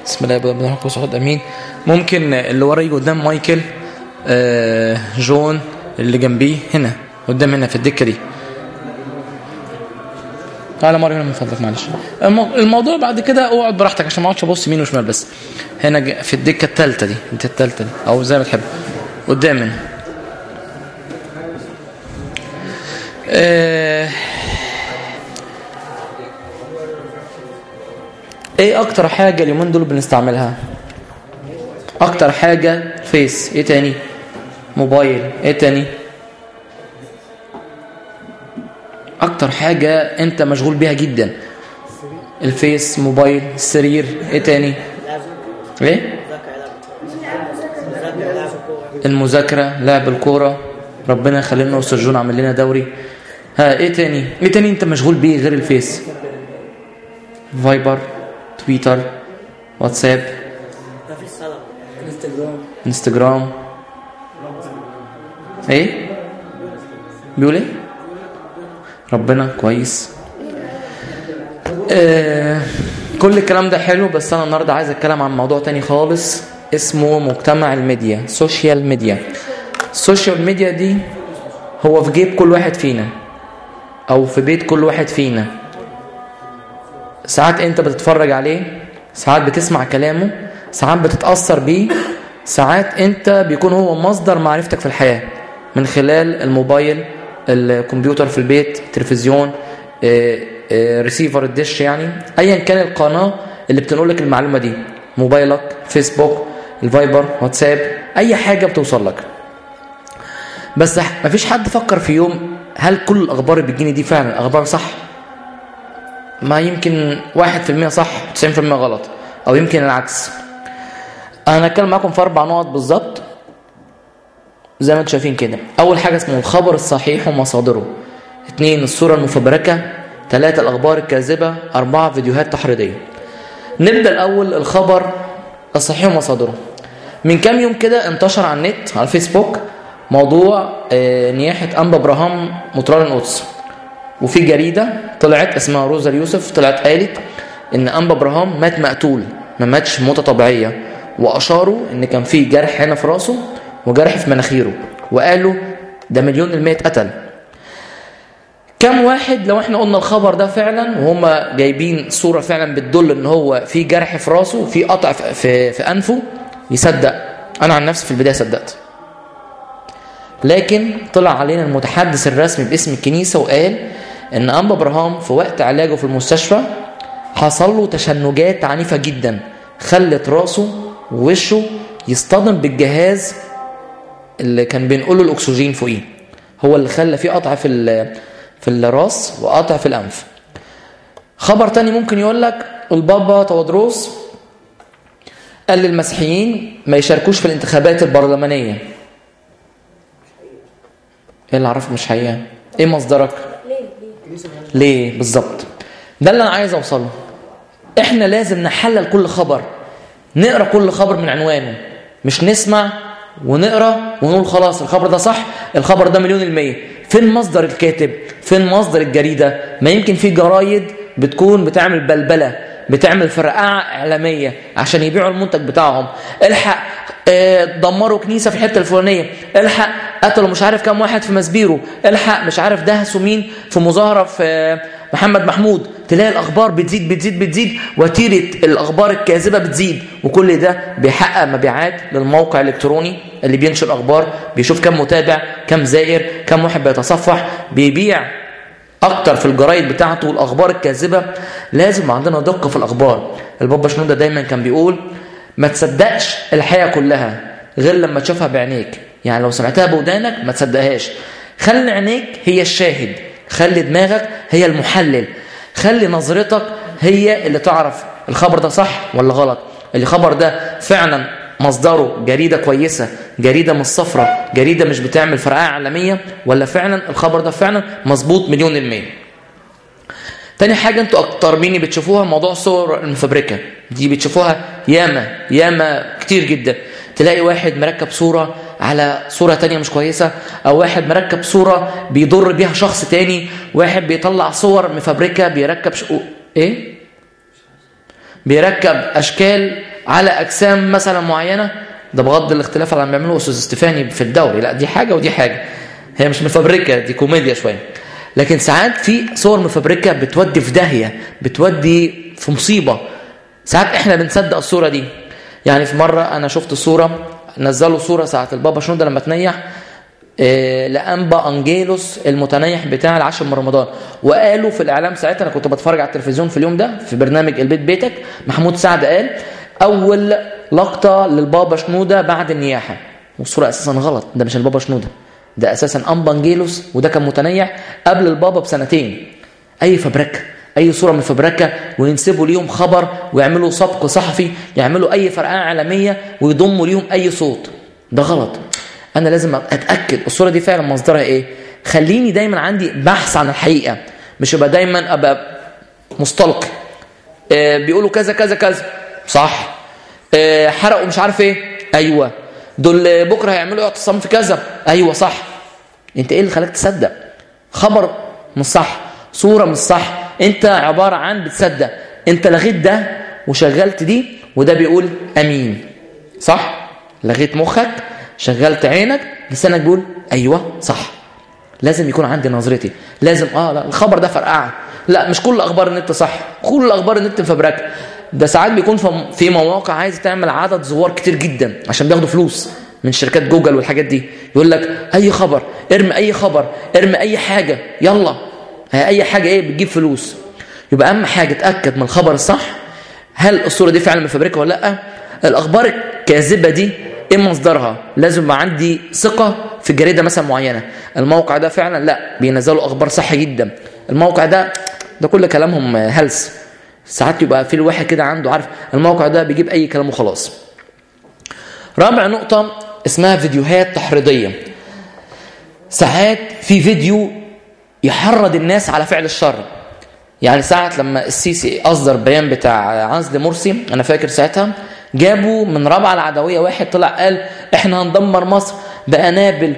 بسم الله الرحمن الرحيم صحيح امين ممكن اللي ورا يجي قدام مايكل آه جون اللي جنبيه هنا قدام هنا في الدكه دي تعالى مره هنا من فضلك معلش المو- الموضوع بعد كده اقعد براحتك عشان ما اقعدش ابص يمين وشمال بس هنا ج- في الدكه الثالثه دي انت الثالثه دي او زي ما تحب قدام هنا آه ايه اكتر حاجة اليومين دول بنستعملها اكتر حاجة فيس ايه تاني موبايل ايه تاني اكتر حاجة انت مشغول بيها جدا الفيس موبايل السرير ايه تاني ايه المذاكرة لعب الكورة ربنا يخلينا وسجون عمل لنا دوري ها ايه تاني ايه تاني انت مشغول بيه غير الفيس فايبر تويتر واتساب ما فيش صلاة انستغرام انستجرام ايه بيقول ايه ربنا كويس آه كل الكلام ده حلو بس انا النهارده عايز اتكلم عن موضوع تاني خالص اسمه مجتمع الميديا سوشيال ميديا السوشيال ميديا دي هو في جيب كل واحد فينا او في بيت كل واحد فينا ساعات انت بتتفرج عليه ساعات بتسمع كلامه ساعات بتتأثر بيه ساعات انت بيكون هو مصدر معرفتك في الحياة من خلال الموبايل الكمبيوتر في البيت التلفزيون آه، آه، ريسيفر الدش يعني ايا كان القناة اللي بتنقل لك المعلومة دي موبايلك فيسبوك الفايبر واتساب اي حاجة بتوصل لك بس مفيش حد فكر في يوم هل كل الاخبار اللي بتجيني دي فعلا اخبار صح ما يمكن واحد في المية صح 90% غلط او يمكن العكس انا هتكلم معاكم في اربع نقط بالظبط زي ما انتم شايفين كده اول حاجه اسمه الخبر الصحيح ومصادره اثنين الصوره المفبركه ثلاثة الاخبار الكاذبه اربعة فيديوهات تحريضيه نبدا الاول الخبر الصحيح ومصادره من كام يوم كده انتشر على النت على الفيسبوك موضوع آه، نياحه انبا ابراهام مطران القدس وفي جريدة طلعت اسمها روزا اليوسف طلعت قالت ان انبا ابراهام مات مقتول ما ماتش موتة طبيعية واشاروا ان كان في جرح هنا في راسه وجرح في مناخيره وقالوا ده مليون المية اتقتل كم واحد لو احنا قلنا الخبر ده فعلا وهم جايبين صورة فعلا بتدل ان هو في جرح في راسه وفي قطع في, في, في انفه يصدق انا عن نفسي في البداية صدقت لكن طلع علينا المتحدث الرسمي باسم الكنيسة وقال ان انبا ابراهام في وقت علاجه في المستشفى حصل له تشنجات عنيفة جدا خلت راسه ووشه يصطدم بالجهاز اللي كان بينقله الاكسجين فوقيه هو اللي خلى فيه قطع في ال- في الراس وقطع في الانف خبر تاني ممكن يقول لك البابا تودروس قال للمسيحيين ما يشاركوش في الانتخابات البرلمانيه ايه اللي عرفك مش حقيقه ايه مصدرك ليه بالظبط ده اللي انا عايز اوصله احنا لازم نحلل كل خبر نقرا كل خبر من عنوانه مش نسمع ونقرا ونقول خلاص الخبر ده صح الخبر ده مليون المية فين مصدر الكاتب فين مصدر الجريدة ما يمكن في جرايد بتكون بتعمل بلبلة بتعمل فرقعة إعلامية عشان يبيعوا المنتج بتاعهم الحق آه، دمروا كنيسة في الحتة الفلانية الحق قتلوا مش عارف كام واحد في مسبيرو الحق مش عارف دهسوا مين في مظاهرة في آه، محمد محمود تلاقي الأخبار بتزيد بتزيد بتزيد وتيرة الأخبار الكاذبة بتزيد وكل ده بيحقق مبيعات للموقع الإلكتروني اللي بينشر أخبار بيشوف كم متابع كم زائر كم واحد بيتصفح بيبيع اكتر في الجرايد بتاعته والاخبار الكاذبه لازم يبقى عندنا دقه في الاخبار البابا شنوده دايما كان بيقول ما تصدقش الحقيقه كلها غير لما تشوفها بعينيك يعني لو سمعتها بودانك ما تصدقهاش خلي عينيك هي الشاهد خلي دماغك هي المحلل خلي نظرتك هي اللي تعرف الخبر ده صح ولا غلط الخبر ده فعلا مصدره جريدة كويسة جريدة مش صفرة جريدة مش بتعمل فرقعة عالمية ولا فعلا الخبر ده فعلا مظبوط مليون المية تاني حاجة انتوا اكتر مني بتشوفوها موضوع الصور المفبركة دي بتشوفوها ياما ياما كتير جدا تلاقي واحد مركب صورة على صورة تانية مش كويسة او واحد مركب صورة بيضر بيها شخص تاني واحد بيطلع صور مفبركة بيركب شو... ايه بيركب اشكال على اجسام مثلا معينه ده بغض الاختلاف على اللي بيعمله استاذ استفاني في الدوري لا دي حاجه ودي حاجه هي مش مفبركه دي كوميديا شويه لكن ساعات في صور مفبركه بتودي في داهيه بتودي في مصيبه ساعات احنا بنصدق الصوره دي يعني في مره انا شفت صوره نزلوا صوره ساعه البابا شنوده لما تنيح آه، لانبا انجيلوس المتنيح بتاع العاشر من رمضان وقالوا في الاعلام ساعتها انا كنت بتفرج على التلفزيون في اليوم ده في برنامج البيت بيتك محمود سعد قال اول لقطه للبابا شنوده بعد النياحه والصوره اساسا غلط ده مش البابا شنوده ده اساسا انبا انجيلوس وده كان متنيح قبل البابا بسنتين اي فبركه اي صوره من فبركه وينسبوا ليهم خبر ويعملوا سبق صحفي يعملوا اي فرقعه اعلاميه ويضموا ليهم اي صوت ده غلط انا لازم اتاكد الصوره دي فعلا مصدرها ايه خليني دايما عندي بحث عن الحقيقه مش ابقى دايما ابقى مستلقي آه بيقولوا كذا كذا كذا صح آه حرقوا مش عارف ايه ايوه دول بكره هيعملوا اعتصام في كذا ايوه صح انت ايه اللي خلاك تصدق خبر مش صح صوره مش صح انت عباره عن بتصدق انت لغيت ده وشغلت دي وده بيقول امين صح لغيت مخك شغلت عينك لسانك بيقول ايوه صح لازم يكون عندي نظرتي لازم اه لا الخبر ده فرقعه لا مش كل اخبار النت صح كل اخبار النت مفبركه ده ساعات بيكون في مواقع عايز تعمل عدد زوار كتير جدا عشان بياخدوا فلوس من شركات جوجل والحاجات دي يقول لك اي خبر ارمي اي خبر ارمي اي حاجه يلا هي اي حاجه ايه بتجيب فلوس يبقى اهم حاجه اتاكد من الخبر الصح هل الصوره دي فعلا مفبركه ولا لا الاخبار الكاذبه دي ايه مصدرها لازم يبقى عندي ثقه في جريده مثلا معينه الموقع ده فعلا لا بينزلوا اخبار صح جدا الموقع ده ده كل كلامهم هلس ساعات يبقى في الواحد كده عنده عارف الموقع ده بيجيب اي كلام وخلاص رابع نقطه اسمها فيديوهات تحريضيه ساعات في فيديو يحرض الناس على فعل الشر يعني ساعة لما السيسي أصدر بيان بتاع عزل مرسي أنا فاكر ساعتها جابوا من رابعة العدوية واحد طلع قال احنا هندمر مصر بأنابل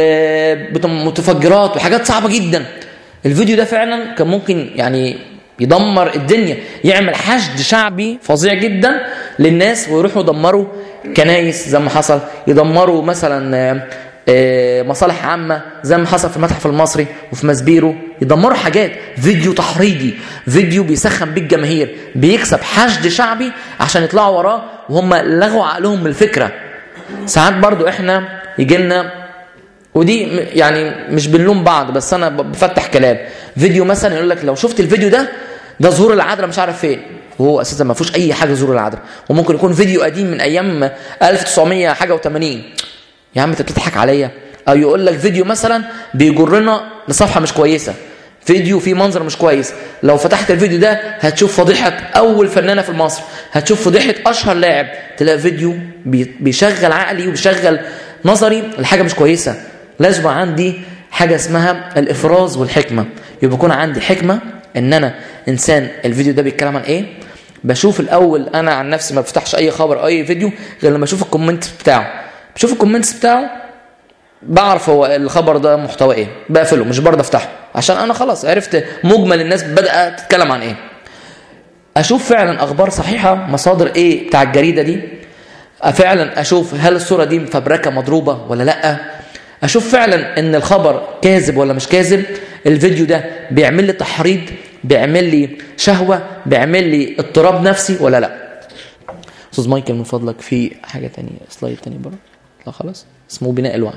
ومتفجرات وحاجات صعبة جدا الفيديو ده فعلا كان ممكن يعني يدمر الدنيا يعمل حشد شعبي فظيع جدا للناس ويروحوا يدمروا كنايس زي ما حصل يدمروا مثلا مصالح عامة زي ما حصل في المتحف المصري وفي مسبيرو يدمروا حاجات فيديو تحريضي فيديو بيسخن بيه الجماهير بيكسب حشد شعبي عشان يطلعوا وراه وهم لغوا عقلهم من الفكرة ساعات برضو احنا يجي لنا ودي يعني مش بنلوم بعض بس انا بفتح كلام فيديو مثلا يقول لك لو شفت الفيديو ده ده ظهور العذراء مش عارف فين وهو اساسا ما فيهوش اي حاجه ظهور العذراء وممكن يكون فيديو قديم من ايام 1900 حاجه و80 يا عم انت بتضحك عليا او يقول لك فيديو مثلا بيجرنا لصفحه مش كويسه فيديو فيه منظر مش كويس لو فتحت الفيديو ده هتشوف فضيحه اول فنانه في مصر هتشوف فضيحه اشهر لاعب تلاقي فيديو بيشغل عقلي وبيشغل نظري لحاجه مش كويسه لازم يبقى عندي حاجه اسمها الافراز والحكمه يبقى يكون عندي حكمه ان انا انسان الفيديو ده بيتكلم عن ايه بشوف الاول انا عن نفسي ما بفتحش اي خبر او اي فيديو غير لما اشوف الكومنت بتاعه بشوف الكومنتس بتاعه بعرف هو الخبر ده محتوى ايه بقفله مش برضه افتحه عشان انا خلاص عرفت مجمل الناس بدأت تتكلم عن ايه اشوف فعلا اخبار صحيحه مصادر ايه بتاع الجريده دي فعلا اشوف هل الصوره دي فبركه مضروبه ولا لا اشوف فعلا ان الخبر كاذب ولا مش كاذب الفيديو ده بيعمل لي تحريض بيعمل لي شهوه بيعمل لي اضطراب نفسي ولا لا استاذ مايكل من فضلك في حاجه تانية سلايد تاني بره لا خلاص اسمه بناء الوعي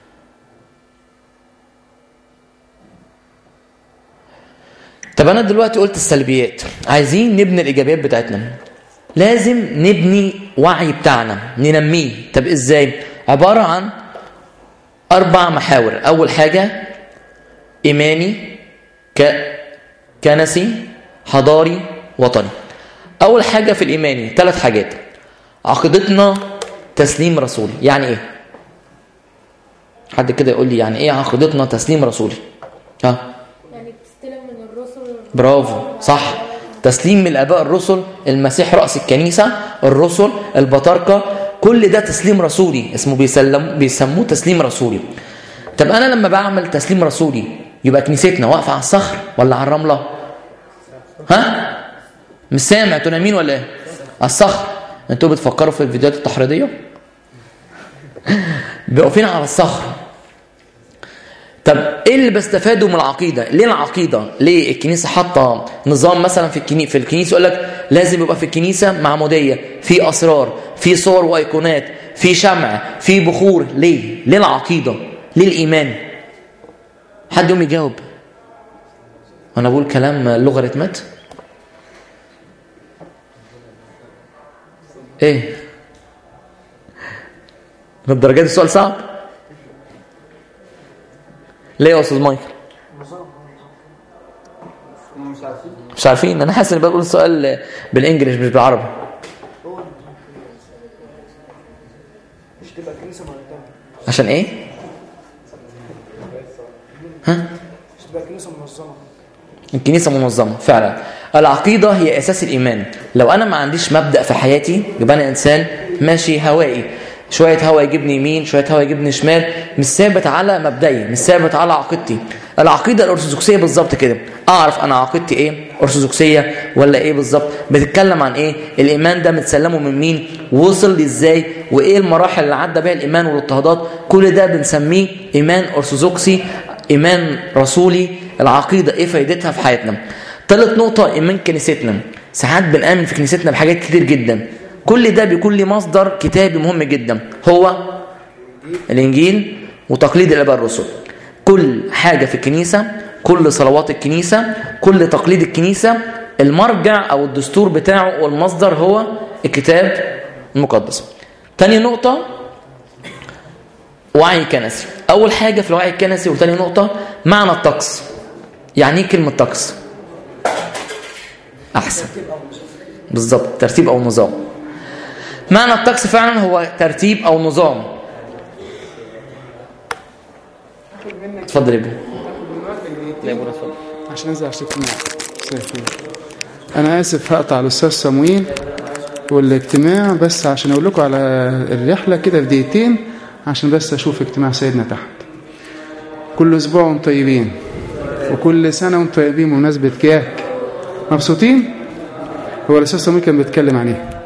طب انا دلوقتي قلت السلبيات عايزين نبني الايجابيات بتاعتنا لازم نبني وعي بتاعنا ننميه طب ازاي عباره عن اربع محاور اول حاجه ايماني ك... كنسي حضاري وطني اول حاجه في الايماني ثلاث حاجات عقيدتنا تسليم رسولي يعني ايه حد كده يقول لي يعني ايه عقيدتنا تسليم رسولي ها يعني بتستلم من الرسل برافو صح تسليم من الاباء الرسل المسيح راس الكنيسه الرسل البطاركه كل ده تسليم رسولي اسمه بيسلم بيسموه تسليم رسولي طب انا لما بعمل تسليم رسولي يبقى كنيستنا واقفه على الصخر ولا على الرمله ها مش سامع انتوا نايمين ولا ايه على الصخر انتوا بتفكروا في الفيديوهات التحريضيه واقفين على الصخر طب ايه اللي بستفاده من العقيده ليه العقيده ليه الكنيسه حاطه نظام مثلا في الكنيسه في الكنيسه يقول لك لازم يبقى في الكنيسه معموديه في اسرار في صور وايقونات في شمع في بخور ليه ليه العقيده ليه الايمان حد يوم يجاوب وانا بقول كلام لوغاريتمات ايه للدرجه دي السؤال صعب ليه يا استاذ مايكل مش عارفين انا حاسس اني بقول السؤال بالانجلش مش بالعربي مش تبقى كنيسه مرتبه عشان ايه ها مش تبقى كنيسه منظمه الكنيسة منظمة فعلا العقيدة هي أساس الإيمان لو أنا ما عنديش مبدأ في حياتي يبقى أنا إنسان ماشي هوائي شوية هوا يجيبني يمين شوية هوا يجيبني شمال مش ثابت على مبدئي مش ثابت على عقيدتي العقيدة الأرثوذكسية بالظبط كده أعرف أنا عقيدتي إيه أرثوذكسية ولا إيه بالظبط بتتكلم عن إيه الإيمان ده متسلمه من مين وصل لي إزاي وإيه المراحل اللي عدى بيها الإيمان والاضطهادات كل ده بنسميه إيمان أرثوذكسي إيمان رسولي العقيدة إيه فايدتها في حياتنا ثالث نقطة إيمان كنيستنا ساعات بنآمن في كنيستنا بحاجات كتير جدا كل ده بيكون لي مصدر كتابي مهم جدا هو الإنجيل وتقليد الآباء الرسل كل حاجة في الكنيسة كل صلوات الكنيسة كل تقليد الكنيسة المرجع أو الدستور بتاعه والمصدر هو الكتاب المقدس تاني نقطة وعي كنسي أول حاجة في الوعي الكنسي وتاني نقطة معنى الطقس يعني ايه كلمة طقس أحسن بالظبط ترتيب أو نظام معنى الطقس فعلا هو ترتيب أو نظام اتفضل يا ابني لا يا ابونا اتفضل عشان انزل عشان الاجتماع سيفين. انا اسف هقطع الاستاذ صمويل والاجتماع بس عشان اقول لكم على الرحله كده في دقيقتين عشان بس اشوف اجتماع سيدنا تحت كل اسبوع وانتم طيبين وكل سنه وانتم طيبين بمناسبه كياك مبسوطين هو الاستاذ صمويل كان بيتكلم عن ايه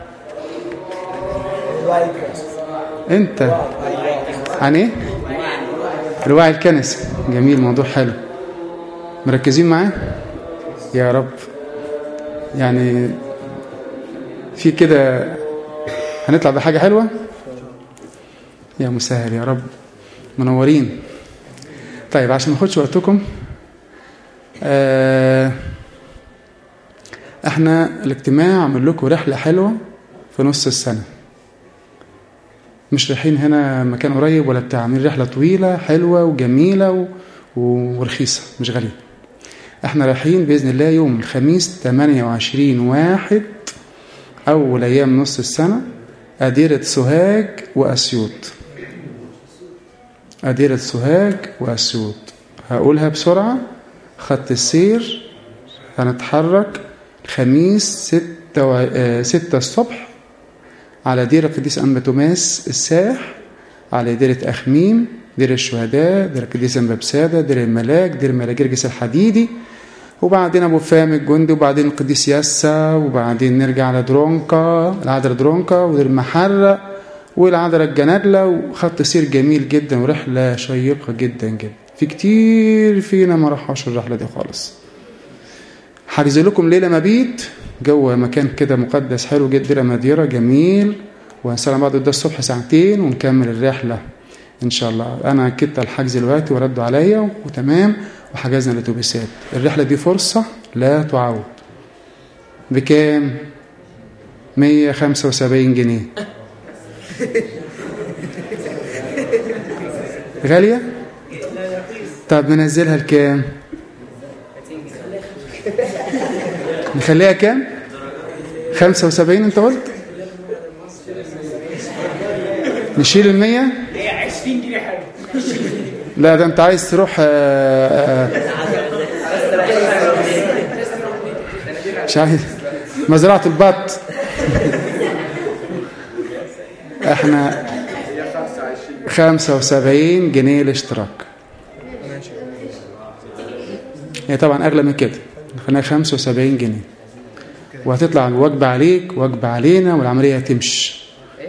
انت عن ايه الوعي الكنسي جميل موضوع حلو مركزين معاه يا رب يعني في كده هنطلع بحاجة حلوة يا مسهل يا رب منورين طيب عشان ما اخدش وقتكم آه احنا الاجتماع عمل لكم رحلة حلوة في نص السنة مش رايحين هنا مكان قريب ولا بتاع عاملين رحلة طويلة حلوة وجميلة و... ورخيصة مش غالية احنا رايحين بإذن الله يوم الخميس 28 واحد أول أيام نص السنة أديرة سوهاج وأسيوط أديرة سوهاج وأسيوط هقولها بسرعة خط السير هنتحرك الخميس ستة, و... آه ستة الصبح على دير القديس أنبا توماس الساح على ديرة أخميم دير الشهداء دير القديس أنبا بسادة دير الملاك دير ملاجرجس الحديدي وبعدين أبو فام الجندي وبعدين القديس ياسا وبعدين نرجع على درونكا العذراء درونكا ودير المحرة والعذراء الجنادلة وخط سير جميل جدا ورحلة شيقة جدا جدا في كتير فينا ما راحوش الرحلة دي خالص حاجز لكم ليلة مبيت جوه مكان كده مقدس حلو جدا مديرة جميل وهنسلم بعض ده الصبح ساعتين ونكمل الرحلة إن شاء الله أنا كدت الحجز دلوقتي وردوا عليا وتمام وحجزنا الأتوبيسات الرحلة دي فرصة لا تعوض بكام؟ 175 جنيه غالية؟ طب ننزلها لكام؟ نخليها كام 75 انت قلت نشيل المية لا ده انت عايز تروح آآ آآ مش عايز مزرعة البط احنا 75 جنيه الاشتراك هي طبعا اغلى من كده خلينا 75 جنيه وهتطلع وجبة عليك وجبة علينا والعملية هتمشي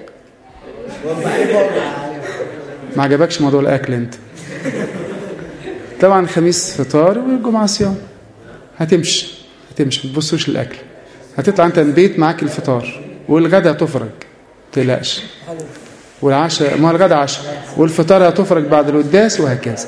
ما عجبكش موضوع الأكل أنت طبعا الخميس فطار والجمعة صيام هتمشي هتمشي ما تبصوش للأكل هتطلع أنت من البيت معاك الفطار والغدا هتفرج تقلقش والعشاء ما الغدا عشاء والفطار هتفرج بعد القداس وهكذا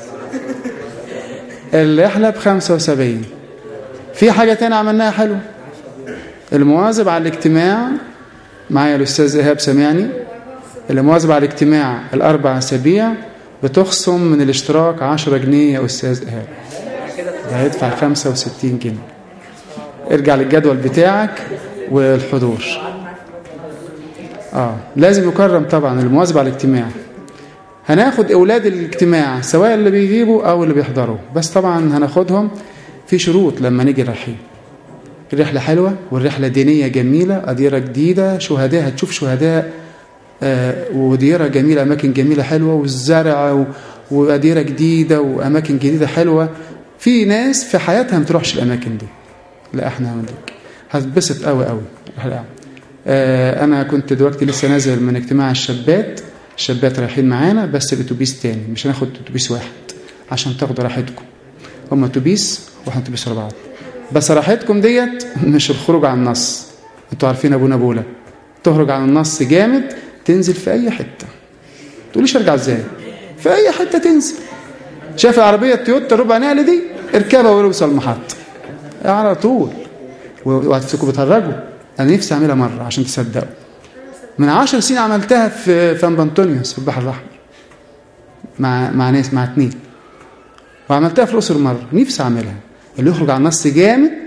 الرحلة ب 75 في حاجة تانية عملناها حلو المواظب على الاجتماع معايا الأستاذ إيهاب سامعني اللي مواظب على الاجتماع الأربع أسابيع بتخصم من الاشتراك 10 جنيه يا أستاذ إيهاب ده هيدفع 65 جنيه ارجع للجدول بتاعك والحضور اه لازم يكرم طبعا المواظب على الاجتماع هناخد اولاد الاجتماع سواء اللي بيجيبوا او اللي بيحضروا بس طبعا هناخدهم في شروط لما نيجي رايحين الرحله حلوه والرحله دينيه جميله اديره جديده شهداء هتشوف شهداء آه وديره جميله اماكن جميله حلوه والزرع و- واديره جديده واماكن جديده حلوه في ناس في حياتها ما تروحش الاماكن دي لا احنا هنوديك هتبسط قوي قوي آه انا كنت دلوقتي لسه نازل من اجتماع الشابات الشابات رايحين معانا بس باتوبيس تاني مش هناخد اتوبيس واحد عشان تاخدوا راحتكم هم اتوبيس واحنا اتوبيس ورا بعض بس راحتكم ديت مش الخروج عن النص انتوا عارفين ابونا بولا تخرج عن النص جامد تنزل في اي حته تقوليش ارجع ازاي في اي حته تنزل شايف العربيه التويوتا ربع نقل دي اركبها ويوصل المحطه على طول وهتفكوا بتهرجوا انا نفسي اعملها مره عشان تصدقوا من عشر سنين عملتها في في انطونيوس في البحر الاحمر مع مع ناس مع اتنين وعملتها في الاقصر مره نفسي اعملها اللي يخرج عن النص جامد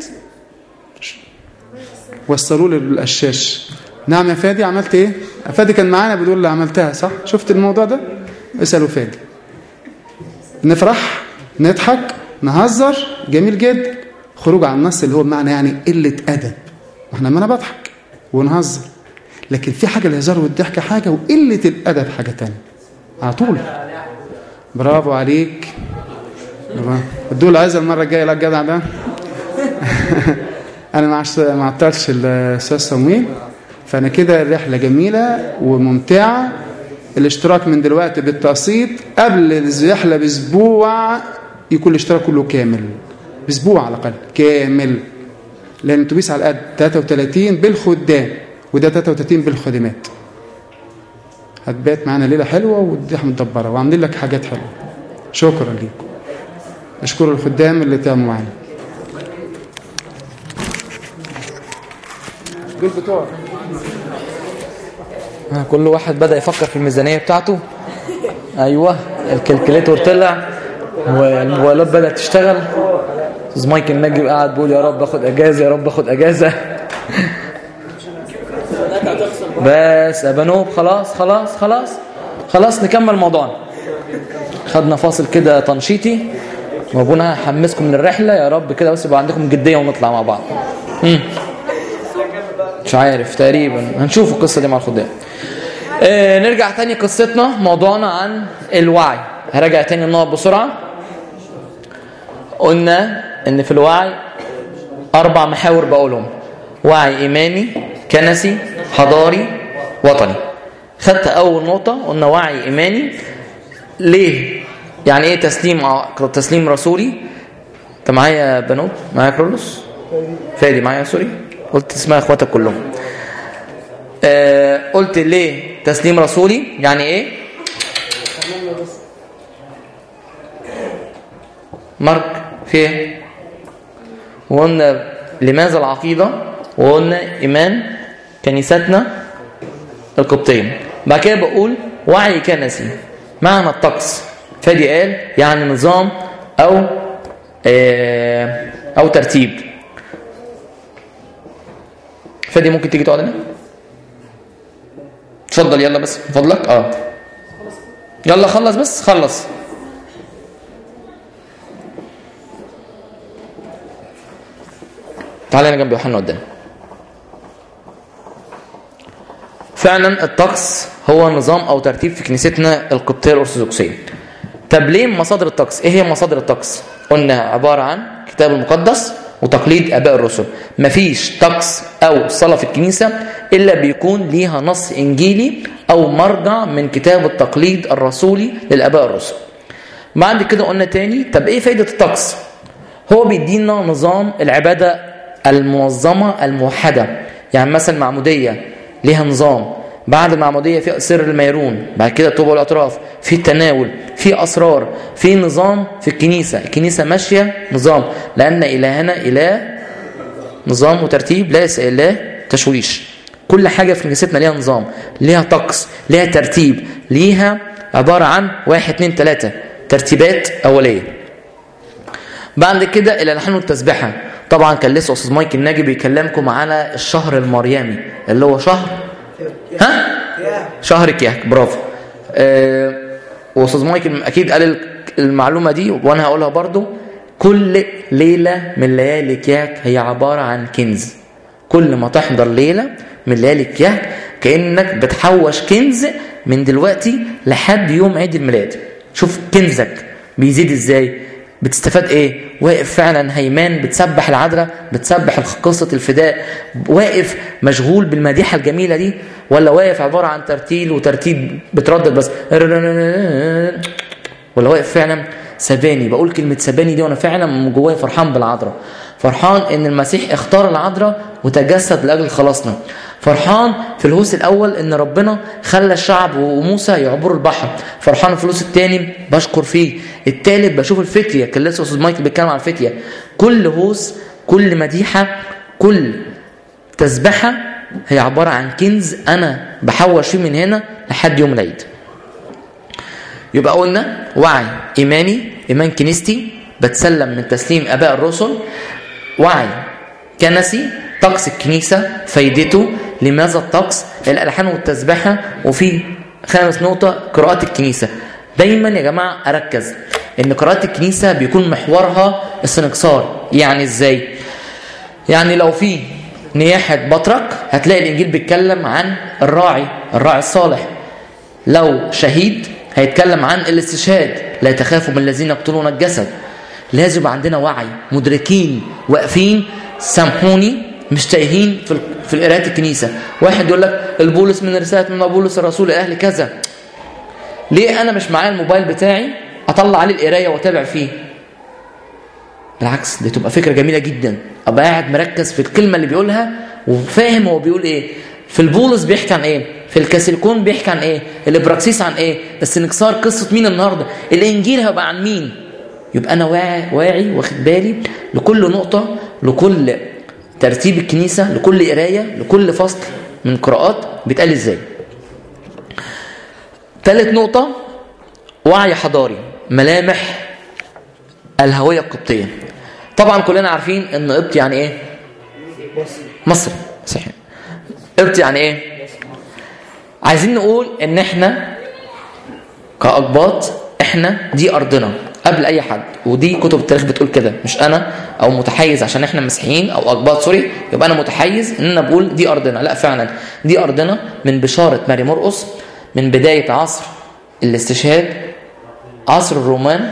وصلوا لي القشاش نعم يا فادي عملت ايه فادي كان معانا بيقول لي عملتها صح شفت الموضوع ده اسالوا فادي نفرح نضحك نهزر جميل جدا خروج عن النص اللي هو بمعنى يعني قله ادب احنا ما انا بضحك ونهزر لكن في حاجه الهزار والضحك حاجه وقله الادب حاجه تانية على طول برافو عليك برافو. ادوا له عايزه المره الجايه لا الجدع ده انا ما عش- ما عطلتش الاستاذ صمويل فانا كده الرحله جميله وممتعه الاشتراك من دلوقتي بالتقسيط قبل الرحله باسبوع يكون الاشتراك كله كامل باسبوع على الاقل كامل لان الاتوبيس على قد 33 بالخدام وده 33 بالخادمات هتبات معانا ليله حلوه والدنيا متدبره وعاملين لك حاجات حلوه شكرا ليكم اشكر الخدام اللي تعملوا معانا دول بتوع ها، كل واحد بدأ يفكر في الميزانية بتاعته أيوة الكالكوليتور طلع والموبايلات بدأت تشتغل أستاذ مايكل نجم قاعد بيقول يا رب اخد أجازة يا رب اخد أجازة بس يا بنوب خلاص خلاص خلاص خلاص نكمل موضوعنا خدنا فاصل كده تنشيطي وابونا هحمسكم من الرحلة يا رب كده بس يبقى عندكم جدية ونطلع مع بعض مم. مش عارف تقريبا هنشوف القصة دي مع الخدام آه نرجع تاني قصتنا موضوعنا عن الوعي هرجع تاني النقط بسرعة قلنا ان في الوعي اربع محاور بقولهم وعي ايماني كنسي حضاري وطني خدت اول نقطة قلنا وعي ايماني ليه يعني ايه تسليم ع- تسليم رسولي انت معايا يا بنوب معايا كرولوس فادي معايا سوري قلت اسمها اخواتك كلهم آه قلت ليه تسليم رسولي يعني ايه مارك في ايه وقلنا لماذا العقيدة وقلنا إيمان كنيستنا القبطية بعد كده بقول وعي كنسي معنى الطقس فادي قال يعني نظام أو آه أو ترتيب فادي ممكن تيجي تقعد هنا اتفضل يلا بس من فضلك اه يلا خلص بس خلص تعالى هنا جنب يوحنا قدام فعلا الطقس هو نظام او ترتيب في كنيستنا القبطيه الارثوذكسيه طب ليه مصادر الطقس ايه هي مصادر الطقس قلنا عباره عن الكتاب المقدس وتقليد اباء الرسل مفيش طقس او صلاه في الكنيسه الا بيكون ليها نص انجيلي او مرجع من كتاب التقليد الرسولي للاباء الرسل بعد كده قلنا تاني طب ايه فايده الطقس هو بيدينا نظام العباده المنظمه الموحده يعني مثلا معموديه ليها نظام بعد المعموديه في سر الميرون بعد كده الطوبه والاطراف في التناول في اسرار في نظام في الكنيسه الكنيسه ماشيه نظام لان الهنا اله نظام وترتيب ليس اله تشويش كل حاجه في كنيستنا ليها نظام ليها طقس ليها ترتيب ليها عباره عن واحد اتنين تلاته ترتيبات اوليه بعد كده الالحان والتسبيحه طبعا كان لسه استاذ مايك الناجي بيكلمكم على الشهر المريمي اللي هو شهر ها شهر كياك برافو آه واستاذ مايك اكيد قال المعلومه دي وانا هقولها برضو كل ليله من ليالي كياك هي عباره عن كنز كل ما تحضر ليله من ليالي كياك كانك بتحوش كنز من دلوقتي لحد يوم عيد الميلاد شوف كنزك بيزيد ازاي بتستفاد ايه واقف فعلا هيمان بتسبح العذراء بتسبح قصة الفداء واقف مشغول بالمديحة الجميلة دي ولا واقف عبارة عن ترتيل وترتيب بتردد بس ولا واقف فعلا سباني بقول كلمة سباني دي وانا فعلا من جوايا فرحان بالعذراء فرحان ان المسيح اختار العذراء وتجسد لاجل خلاصنا فرحان في الهوس الاول ان ربنا خلى الشعب وموسى يعبروا البحر فرحان في الهوس الثاني بشكر فيه الثالث بشوف الفتيه كان لسه استاذ مايكل بيتكلم عن الفتيه كل هوس كل مديحه كل تسبحه هي عباره عن كنز انا بحوش فيه من هنا لحد يوم العيد يبقى قلنا وعي ايماني ايمان كنيستي بتسلم من تسليم اباء الرسل وعي كنسي طقس الكنيسة فايدته لماذا الطقس الألحان والتسبحة وفي خامس نقطة قراءة الكنيسة دايما يا جماعة أركز إن قراءة الكنيسة بيكون محورها السنكسار يعني إزاي يعني لو في نياحة بطرك هتلاقي الإنجيل بيتكلم عن الراعي الراعي الصالح لو شهيد هيتكلم عن الاستشهاد لا تخافوا من الذين يقتلون الجسد لازم يبقى عندنا وعي مدركين واقفين سامحوني مش تايهين في في قراءه الكنيسه واحد يقول لك البولس من رساله من بولس الرسول لاهل كذا ليه انا مش معايا الموبايل بتاعي اطلع عليه القرايه واتابع فيه بالعكس دي تبقى فكره جميله جدا ابقى قاعد مركز في الكلمه اللي بيقولها وفاهم هو بيقول ايه في البولس بيحكي عن ايه في الكاسيلكون بيحكي عن ايه الابراكسيس عن ايه السنكسار قصه مين النهارده الانجيل هيبقى عن مين يبقى انا واعي واعي واخد بالي لكل نقطه لكل ترتيب الكنيسه لكل قرايه لكل فصل من قراءات بيتقال ازاي ثالث نقطه وعي حضاري ملامح الهويه القبطيه طبعا كلنا عارفين ان قبط يعني ايه مصري صحيح قبط يعني ايه عايزين نقول ان احنا كاقباط احنا دي ارضنا قبل اي حد ودي كتب التاريخ بتقول كده مش انا او متحيز عشان احنا مسيحيين او اقباط سوري يبقى انا متحيز ان انا بقول دي ارضنا لا فعلا دي ارضنا من بشاره ماري مرقس من بدايه عصر الاستشهاد عصر الرومان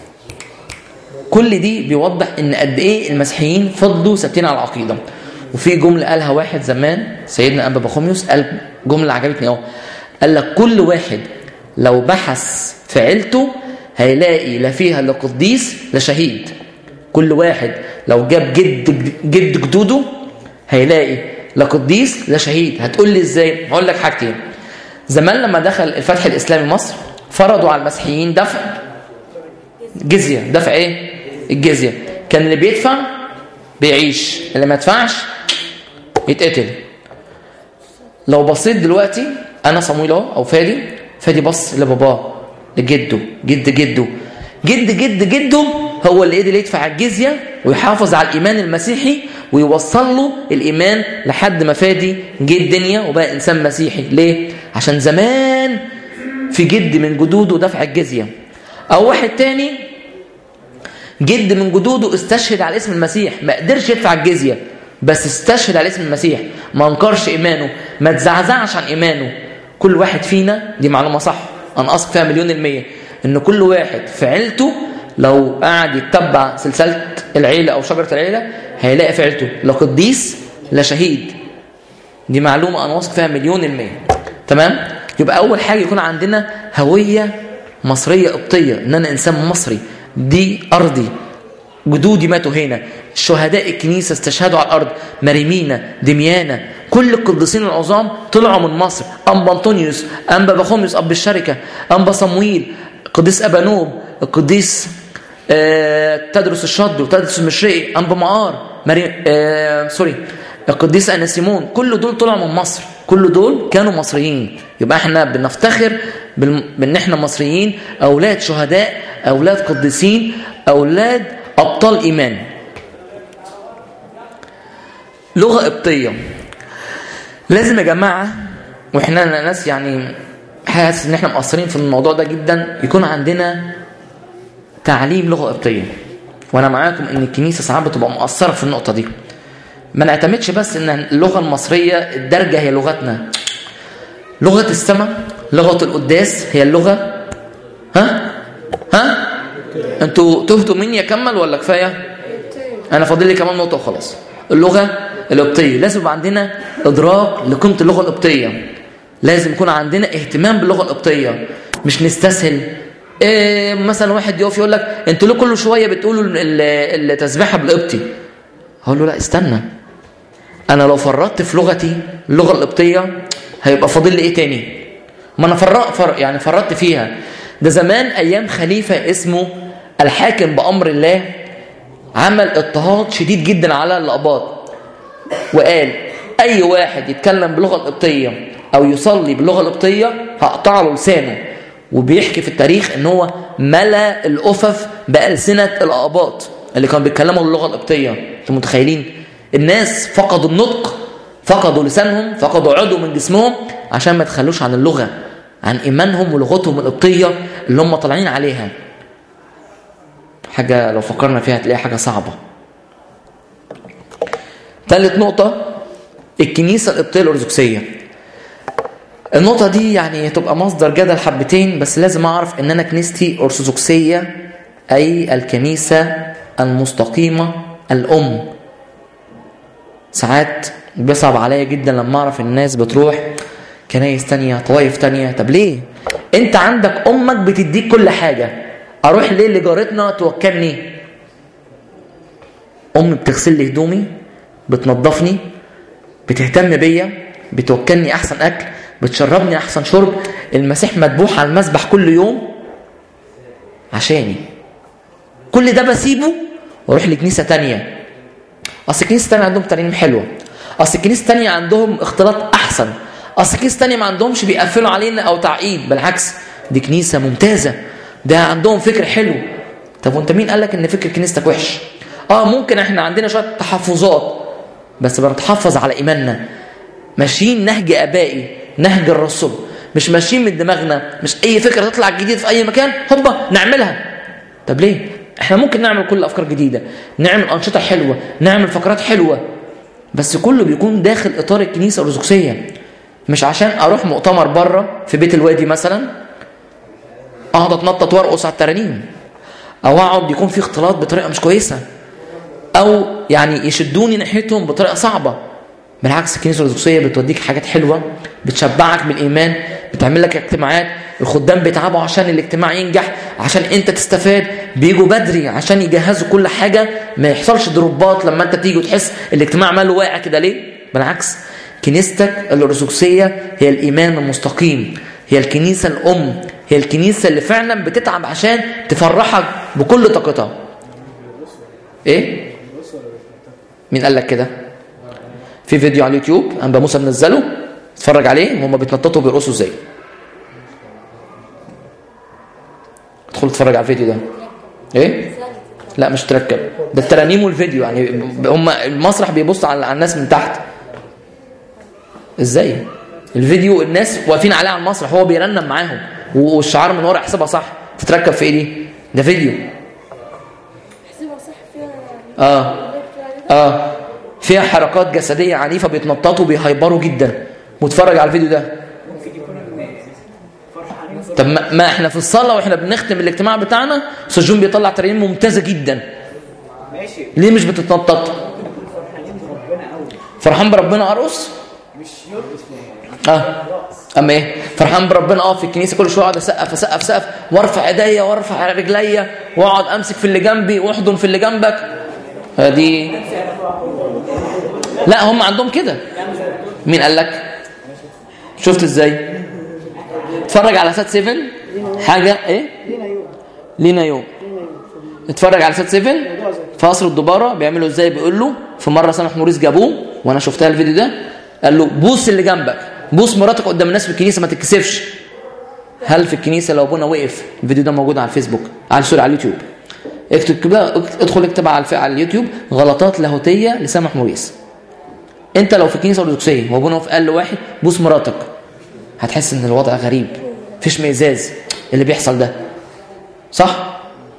كل دي بيوضح ان قد ايه المسيحيين فضلوا ثابتين على العقيده وفي جمله قالها واحد زمان سيدنا ابا بخوميوس قال جمله عجبتني قوي قال لك كل واحد لو بحث في عيلته هيلاقي لا فيها لا قديس لا شهيد كل واحد لو جاب جد جد جدوده هيلاقي لا قديس لا شهيد هتقول لي ازاي هقول لك حاجتين زمان لما دخل الفتح الاسلامي مصر فرضوا على المسيحيين دفع جزيه دفع ايه الجزيه كان اللي بيدفع بيعيش اللي ما يدفعش يتقتل لو بصيت دلوقتي انا صمويل اهو او فادي فادي بص لباباه لجده جد جده جد جد جده هو اللي قدر يدفع الجزيه ويحافظ على الايمان المسيحي ويوصل له الايمان لحد ما فادي جه الدنيا وبقى انسان مسيحي ليه عشان زمان في جد من جدوده دفع الجزيه او واحد تاني جد من جدوده استشهد على اسم المسيح ما قدرش يدفع الجزيه بس استشهد على اسم المسيح ما انكرش ايمانه ما تزعزعش عن ايمانه كل واحد فينا دي معلومه صح انا اثق فيها مليون المية ان كل واحد في عيلته لو قعد يتبع سلسله العيله او شجره العيله هيلاقي في عيلته لا قديس لا شهيد دي معلومه انا واثق فيها مليون المية تمام يبقى اول حاجه يكون عندنا هويه مصريه قبطيه ان انا انسان مصري دي ارضي جدودي ماتوا هنا شهداء الكنيسة استشهدوا على الأرض مريمينا دميانا كل القديسين العظام طلعوا من مصر أنبا أنطونيوس أنبا بخوميوس أب الشركة أنبا صمويل القديس أبانوب القديس آه تدرس الشد وتدرس المشرقي أنبا مقار مريم آه سوري القديس أناسيمون كل دول طلعوا من مصر كل دول كانوا مصريين يبقى احنا بنفتخر بالم- بان احنا مصريين اولاد شهداء اولاد قديسين اولاد ابطال ايمان لغه قبطيه لازم يا جماعه واحنا ناس يعني حاسس ان احنا مقصرين في الموضوع ده جدا يكون عندنا تعليم لغه قبطيه وانا معاكم ان الكنيسه ساعات بتبقى مقصره في النقطه دي ما نعتمدش بس ان اللغه المصريه الدارجه هي لغتنا لغه السماء لغه القداس هي اللغه ها ها انتوا تهتوا مني اكمل ولا كفايه انا فاضل لي كمان نقطه وخلاص اللغه القبطيه لازم يبقى عندنا ادراك لقيمه اللغه القبطيه لازم يكون عندنا اهتمام باللغه القبطيه مش نستسهل إيه مثلا واحد يقف يقول لك انتوا ليه كل شويه بتقولوا ال- ال- التسبيحه بالقبطي هقول له لا استنى انا لو فرطت في لغتي اللغه القبطيه هيبقى فاضل لي ايه تاني ما انا فرق فر يعني فرطت فيها ده زمان ايام خليفه اسمه الحاكم بامر الله عمل اضطهاد شديد جدا على الاباط وقال اي واحد يتكلم باللغه القبطيه او يصلي باللغه القبطيه هقطع له لسانه وبيحكي في التاريخ ان هو ملا الافف بالسنه الاباط اللي كانوا بيتكلموا باللغه القبطيه انتوا متخيلين الناس فقدوا النطق فقدوا لسانهم فقدوا عضو من جسمهم عشان ما يتخلوش عن اللغه عن ايمانهم ولغتهم القبطيه اللي هم طالعين عليها حاجه لو فكرنا فيها هتلاقيها حاجه صعبه ثالث نقطة الكنيسة القبطية الأرثوذكسية النقطة دي يعني تبقى مصدر جدل حبتين بس لازم أعرف إن أنا كنيستي أرثوذكسية أي الكنيسة المستقيمة الأم ساعات بيصعب عليا جدا لما أعرف الناس بتروح كنايس تانية طوائف تانية طب ليه؟ أنت عندك أمك بتديك كل حاجة أروح ليه لجارتنا توكلني؟ امي بتغسل لي هدومي بتنظفني بتهتم بيا بتوكلني احسن اكل بتشربني احسن شرب المسيح مذبوح على المذبح كل يوم عشاني كل ده بسيبه واروح لكنيسه تانية اصل الكنيسه التانية عندهم ترانيم حلوه اصل الكنيسه التانية عندهم اختلاط احسن اصل الكنيسه التانية ما عندهمش بيقفلوا علينا او تعقيد بالعكس دي كنيسه ممتازه ده عندهم فكر حلو طب وانت مين قال لك ان فكر كنيستك وحش اه ممكن احنا عندنا شويه تحفظات بس بنتحفظ على ايماننا ماشيين نهج ابائي نهج الرسول مش ماشيين من دماغنا مش اي فكره تطلع جديد في اي مكان هوبا نعملها طب ليه احنا ممكن نعمل كل افكار جديده نعمل انشطه حلوه نعمل فقرات حلوه بس كله بيكون داخل اطار الكنيسه الارثوذكسيه مش عشان اروح مؤتمر بره في بيت الوادي مثلا اقعد اتنطط وارقص على الترانيم او اقعد يكون في اختلاط بطريقه مش كويسه او يعني يشدوني ناحيتهم بطريقه صعبه بالعكس الكنيسه الارثوذكسيه بتوديك حاجات حلوه بتشبعك بالايمان بتعمل لك اجتماعات الخدام بيتعبوا عشان الاجتماع ينجح عشان انت تستفاد بيجوا بدري عشان يجهزوا كل حاجه ما يحصلش دروبات لما انت تيجي وتحس الاجتماع ماله واقع كده ليه بالعكس كنيستك الارثوذكسيه هي الايمان المستقيم هي الكنيسه الام هي الكنيسه اللي فعلا بتتعب عشان تفرحك بكل طاقتها ايه مين قال لك كده في فيديو على اليوتيوب انبا موسى منزله اتفرج عليه وهم بيتنططوا وبيرقصوا ازاي ادخل اتفرج على الفيديو ده ايه لا مش تركب ده الترانيم والفيديو يعني هم المسرح بيبص على على الناس من تحت ازاي الفيديو الناس واقفين عليه على المسرح هو بيرنم معاهم والشعار من ورا يحسبها صح تتركب في ايه دي ده فيديو احسبها صح فيها اه اه فيها حركات جسديه عنيفه بيتنططوا بيهيبروا جدا واتفرج على الفيديو ده ممكن يكون فرحانين في طب ما, ما احنا في الصلاه واحنا بنختم الاجتماع بتاعنا استاذ جون بيطلع ترانيم ممتازه جدا ماشي ليه مش بتتنطط فرحانين بربنا قوي فرحان بربنا ارقص مش يرقص فيها اه اما ايه فرحان بربنا اه في الكنيسه كل شويه اقعد اسقف اسقف اسقف وارفع ايديا وارفع رجليا واقعد امسك في اللي جنبي واحضن في اللي جنبك آه دي لا هم عندهم كده مين قال لك شفت ازاي اتفرج على سات 7 حاجه ايه لينا يوم لينا يوم لينا يوم اتفرج على سات 7 في قصر الدباره بيعملوا ازاي بيقول له في مره سامح موريس جابوه وانا شفتها الفيديو ده قال له بوس اللي جنبك بوس مراتك قدام الناس في الكنيسه ما تتكسفش هل في الكنيسه لو ابونا وقف الفيديو ده موجود على الفيسبوك على سوري على اليوتيوب اكتب كده ادخل اكتب على الف- على اليوتيوب غلطات لاهوتيه لسامح موريس انت لو في الكنيسه الارثوذكسيه وابونا وقف قال لواحد بوس مراتك هتحس ان الوضع غريب مفيش مئزاز اللي بيحصل ده صح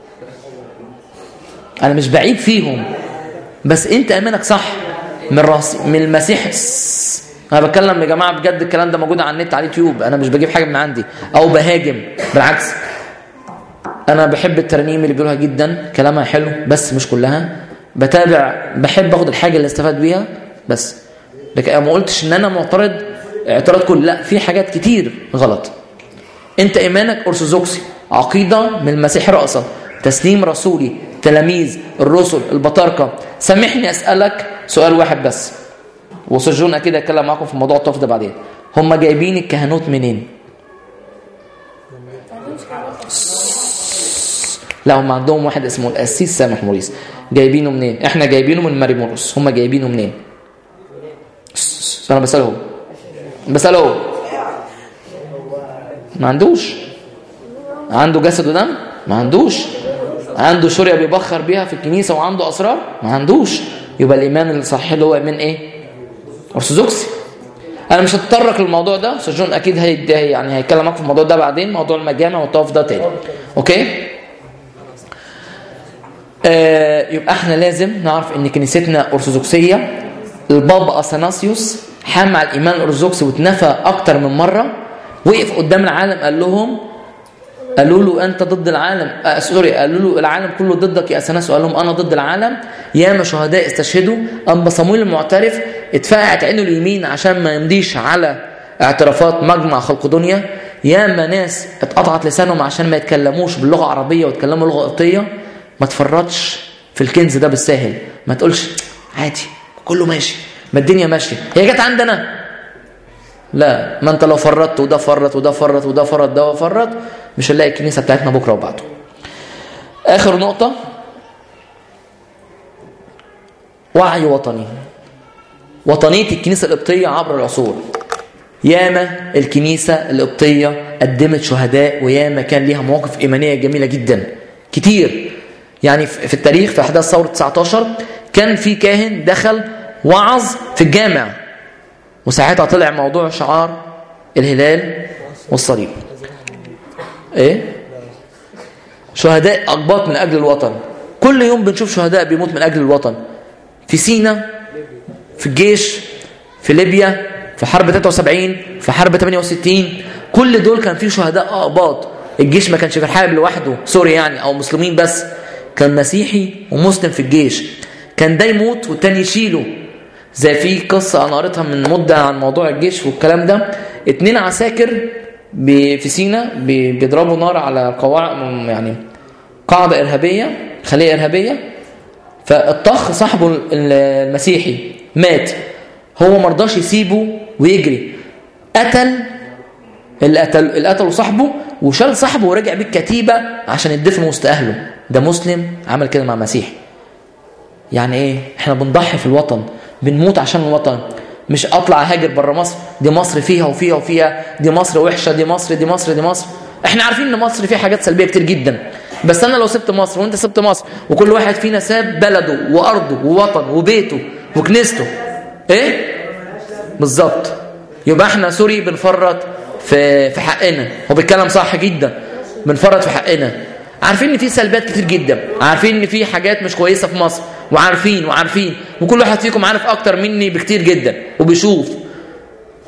انا مش بعيب فيهم بس انت ايمانك صح من راس من المسيح سس. انا بتكلم يا جماعه بجد الكلام ده موجود على النت على اليوتيوب انا مش بجيب حاجه من عندي او بهاجم بالعكس انا بحب الترانيم اللي بيقولها جدا كلامها حلو بس مش كلها بتابع بحب اخد الحاجه اللي استفاد بيها بس لكن أنا ما قلتش ان انا معترض اعتراض كل لا في حاجات كتير غلط انت ايمانك ارثوذكسي عقيده من المسيح راسا تسليم رسولي تلاميذ الرسل البطاركه سامحني اسالك سؤال واحد بس وسجون اكيد هيتكلم معاكم في موضوع الطف ده بعدين هم جايبين الكهنوت منين لا هم عندهم واحد اسمه القسيس سامح موريس جايبينه منين احنا جايبينه من ماري مورس هم جايبينه منين انا بساله بساله ما عندوش عنده جسد ودم ما عندوش عنده شورية بيبخر بيها في الكنيسة وعنده أسرار ما عندوش يبقى الإيمان الصحيح اللي هو إيمان إيه أرثوذكسي أنا مش هتطرق للموضوع ده أستاذ جون أكيد هي يعني هيتكلم معاكم في الموضوع ده بعدين موضوع المجامع والطواف ده تاني أوكي آه يبقى احنا لازم نعرف ان كنيستنا ارثوذكسيه البابا اثناسيوس حام على الايمان الارثوذكسي واتنفى اكتر من مره وقف قدام العالم قال لهم قالوا له انت ضد العالم آه سوري قالوا له العالم كله ضدك يا اثناسيوس قال لهم انا ضد العالم ياما شهداء استشهدوا ام صمويل المعترف اتفقعت عينه اليمين عشان ما يمضيش على اعترافات مجمع خلق دنيا ياما ناس اتقطعت لسانهم عشان ما يتكلموش باللغه العربيه ويتكلموا لغه قبطيه ما تفرطش في الكنز ده بالساهل ما تقولش عادي كله ماشي ما الدنيا ماشيه هي جت عندنا لا ما انت لو فرطت وده فرط وده فرط وده فرط ده فرط مش هنلاقي الكنيسه بتاعتنا بكره وبعده اخر نقطه وعي وطني وطنيه الكنيسه القبطيه عبر العصور ياما الكنيسه القبطيه قدمت شهداء وياما كان ليها مواقف ايمانيه جميله جدا كتير يعني في التاريخ في احداث ثوره 19 كان في كاهن دخل وعظ في الجامع وساعتها طلع موضوع شعار الهلال والصليب ايه شهداء اقباط من اجل الوطن كل يوم بنشوف شهداء بيموت من اجل الوطن في سينا في الجيش في ليبيا في حرب 73 في حرب 68 كل دول كان في شهداء اقباط الجيش ما كانش بيحارب لوحده سوري يعني او مسلمين بس كان مسيحي ومسلم في الجيش كان ده يموت والتاني يشيله زي في قصة أنا قريتها من مدة عن موضوع الجيش والكلام ده اتنين عساكر في سينا بيضربوا نار على قواعد يعني قاعدة إرهابية خلية إرهابية فالطخ صاحبه المسيحي مات هو مرضاش يسيبه ويجري قتل اللي قتل اللي قتله صاحبه وشال صاحبه ورجع بيه الكتيبة عشان يدفن وسط أهله ده مسلم عمل كده مع مسيحي يعني ايه احنا بنضحي في الوطن بنموت عشان الوطن مش اطلع هاجر بره مصر دي مصر فيها وفيها وفيها دي مصر وحشه دي مصر دي مصر دي مصر احنا عارفين ان مصر فيها حاجات سلبيه كتير جدا بس انا لو سبت مصر وانت سبت مصر وكل واحد فينا ساب بلده وارضه ووطنه وبيته وكنيسته ايه بالظبط يبقى احنا سوري بنفرط في في حقنا هو بيتكلم صح جدا بنفرط في حقنا عارفين ان في سلبيات كتير جدا عارفين ان في حاجات مش كويسه في مصر وعارفين وعارفين وكل واحد فيكم عارف اكتر مني بكتير جدا وبيشوف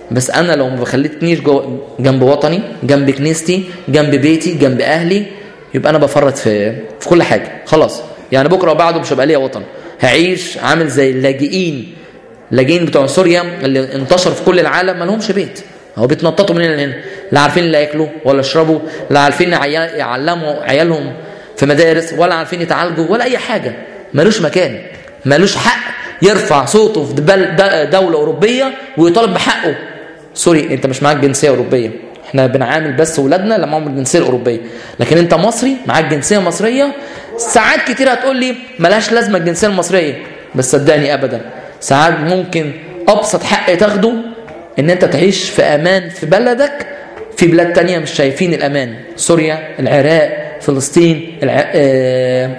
بس انا لو ما خليتنيش جو جنب وطني جنب كنيستي جنب بيتي جنب اهلي يبقى انا بفرط في في كل حاجه خلاص يعني بكره وبعده مش هيبقى ليا وطن هعيش عامل زي اللاجئين اللاجئين بتوع سوريا اللي انتشروا في كل العالم ما لهمش بيت هو بيتنططوا من هنا لهنا لا عارفين لا ياكلوا ولا يشربوا لا عارفين عيال- يعلموا عيالهم في مدارس ولا عارفين يتعالجوا ولا اي حاجه ملوش مكان ملوش حق يرفع صوته في بل- د- دوله اوروبيه ويطالب بحقه سوري انت مش معاك جنسيه اوروبيه احنا بنعامل بس ولادنا اللي معاهم الجنسيه الاوروبيه لكن انت مصري معاك جنسيه مصريه ساعات كتير هتقول لي ملهاش لازمه الجنسيه المصريه بس صدقني ابدا ساعات ممكن ابسط حق تاخده ان انت تعيش في امان في بلدك في بلاد تانية مش شايفين الامان سوريا العراق فلسطين الع... آه...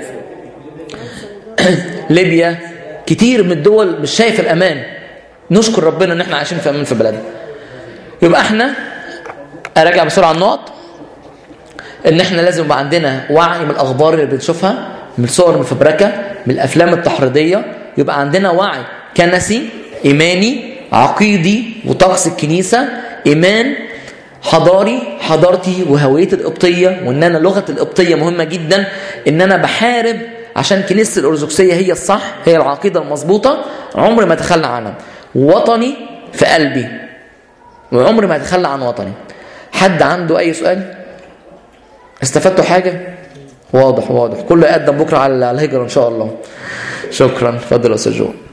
ليبيا كتير من الدول مش شايف الامان نشكر ربنا ان احنا عايشين في امان في بلدنا يبقى احنا اراجع بسرعه النقط ان احنا لازم يبقى عندنا وعي من الاخبار اللي بنشوفها من الصور المفبركه من الافلام التحريضيه يبقى عندنا وعي كنسي ايماني عقيدي وطقس الكنيسه ايمان حضاري حضارتي وهويتي القبطيه وان انا لغه القبطيه مهمه جدا ان انا بحارب عشان كنيسه الارثوذكسيه هي الصح هي العقيده المظبوطه عمري ما اتخلى عنها وطني في قلبي وعمري ما اتخلى عن وطني حد عنده اي سؤال استفدتوا حاجه واضح واضح كله يقدم بكره على الهجره ان شاء الله شكرا اتفضل يا استاذ جو